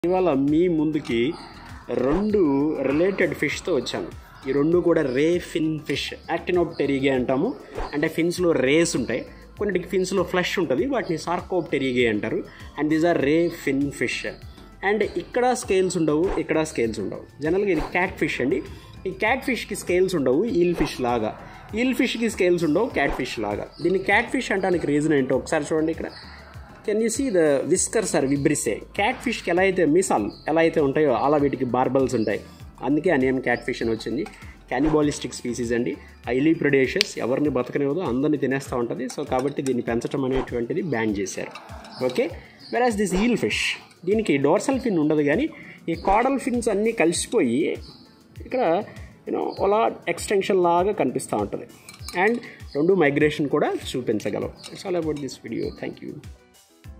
ఇవాళ మీ ముందుకి రెండు రిలేటెడ్ ఫిష్తో వచ్చాను ఈ రెండు కూడా రే ఫిన్ ఫిష్ యాక్టినోప్టెరిగే అంటాము అంటే ఫిన్స్లో రేస్ ఉంటాయి కొన్నిటికి ఫిన్స్లో ఫ్లష్ ఉంటుంది వాటిని సార్కోప్టెరిగే అంటారు and these are ray fin fish and ఇక్కడ స్కేల్స్ ఉండవు ఇక్కడ స్కేల్స్ ఉండవు జనరల్గా ఇది క్యాట్ ఫిష్ అండి ఈ క్యాట్ ఫిష్కి స్కేల్స్ ఉండవు ఈల్ ఫిష్ లాగా ఈల్ ఫిష్కి స్కేల్స్ ఉండవు క్యాట్ ఫిష్ లాగా దీన్ని క్యాట్ ఫిష్ అంటానికి రీజన్ ఏంటో ఒకసారి చూడండి ఇక్కడ can you see the whiskers are vibrissae cat ఫిష్కి ఎలా అయితే మిసాల్ ఎలా అయితే ఉంటాయో అలా వీటికి బార్బల్స్ ఉంటాయి అందుకే ఆ నేమ్ క్యాట్ ఫిష్ అని వచ్చింది క్యానిబాలిస్టిక్ స్పీసీస్ అండి హైలీ ప్రొడేషస్ ఎవరిని బతకనివ్వదు అందరిని తినేస్తూ ఉంటుంది సో కాబట్టి దీన్ని పెంచడం అనేటువంటిది బ్యాన్ చేశారు okay whereas this eel fish దీనికి డోర్సల్ ఫిన్ ఉండదు కానీ ఈ కాడల్ ఫిన్స్ అన్నీ కలిసిపోయి ఇక్కడ యూనో అలా ఎక్స్టెన్షన్ లాగా కనిపిస్తూ ఉంటుంది అండ్ రెండు మైగ్రేషన్ కూడా చూపించగలవు it's all about this video thank you